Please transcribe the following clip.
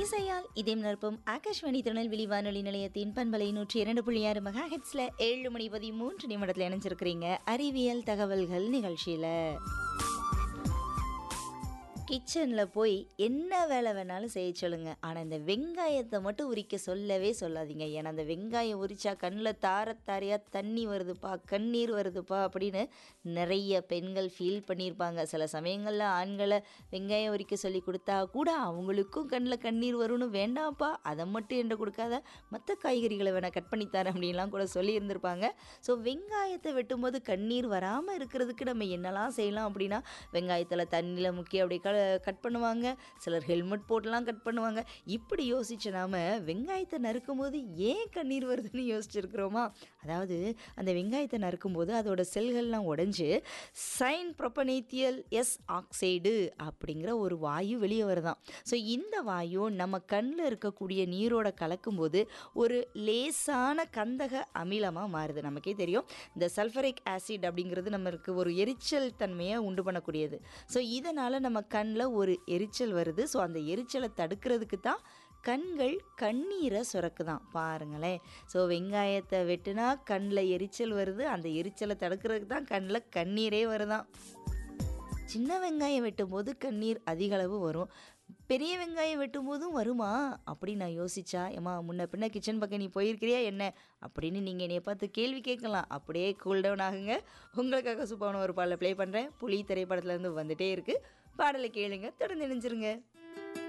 இசையால் இதயம் நிரப்பும் ஆகாஷ்வாணி திருநெல்வேலி வானொலி நிலையத்தின் பண்பலை நூற்றி இரண்டு புள்ளி ஆறு மெகா ஹெட்ஸ்ல ஏழு மணி பதிமூன்று நிமிடத்தில் இணைஞ்சிருக்கிறீங்க அறிவியல் தகவல்கள் நிகழ்ச்சியில கிச்சனில் போய் என்ன வேலை வேணாலும் செய்ய சொல்லுங்க ஆனால் இந்த வெங்காயத்தை மட்டும் உரிக்க சொல்லவே சொல்லாதீங்க ஏன்னா அந்த வெங்காயம் உரிச்சா கண்ணில் தார தாரையாக தண்ணி வருதுப்பா கண்ணீர் வருதுப்பா அப்படின்னு நிறைய பெண்கள் ஃபீல் பண்ணியிருப்பாங்க சில சமயங்களில் ஆண்களை வெங்காயம் உரிக்க சொல்லி கொடுத்தா கூட அவங்களுக்கும் கண்ணில் கண்ணீர் வரும்னு வேண்டாம்ப்பா அதை மட்டும் என்று கொடுக்காத மற்ற காய்கறிகளை வேணால் கட் பண்ணி தரேன் அப்படின்லாம் கூட சொல்லியிருந்திருப்பாங்க ஸோ வெங்காயத்தை வெட்டும்போது கண்ணீர் வராமல் இருக்கிறதுக்கு நம்ம என்னெல்லாம் செய்யலாம் அப்படின்னா வெங்காயத்தில் தண்ணியில் முக்கிய அப்படி க கட் பண்ணுவாங்க சிலர் ஹெல்மெட் போட்டுலாம் கட் பண்ணுவாங்க இப்படி யோசிச்ச நாம வெங்காயத்தை நறுக்கும் போது ஏன் கண்ணீர் வருதுன்னு யோசிச்சிருக்கிறோமா அதாவது அந்த வெங்காயத்தை நறுக்கும் போது அதோட செல்கள்லாம் உடைஞ்சு சைன் ப்ரொப்பனேத்தியல் எஸ் ஆக்சைடு அப்படிங்கிற ஒரு வாயு வெளியே வருதாம் ஸோ இந்த வாயு நம்ம கண்ணில் இருக்கக்கூடிய நீரோட கலக்கும்போது ஒரு லேசான கந்தக அமிலமாக மாறுது நமக்கே தெரியும் இந்த சல்ஃபரிக் ஆசிட் அப்படிங்கிறது நம்மளுக்கு ஒரு எரிச்சல் தன்மையை உண்டு பண்ணக்கூடியது ஸோ இதனால் நம்ம கண்ணில் ஒரு எரிச்சல் வருது ஸோ அந்த எரிச்சலை தடுக்கிறதுக்கு தான் கண்கள் கண்ணீரை சுரக்குதான் பாருங்களேன் ஸோ வெங்காயத்தை வெட்டுனா கண்ணில் எரிச்சல் வருது அந்த எரிச்சலை தடுக்கிறதுக்கு தான் கண்ணில் கண்ணீரே வருதான் சின்ன வெங்காயம் வெட்டும்போது கண்ணீர் அதிக அளவு வரும் பெரிய வெங்காயம் வெட்டும் போதும் வருமா அப்படின்னு நான் யோசிச்சா ஏமா முன்ன பின்ன கிச்சன் பக்கம் நீ போயிருக்கிறியா என்ன அப்படின்னு நீங்கள் என்னைய பார்த்து கேள்வி கேட்கலாம் அப்படியே கூல் டவுன் ஆகுங்க உங்களுக்காக சூப்பான ஒரு பாடலை ப்ளே பண்ணுறேன் புலி திரைப்படத்துலேருந்து வந்துட்டே இருக்குது பாடலை கேளுங்க தொடர்ந்து இணைஞ்சிருங்க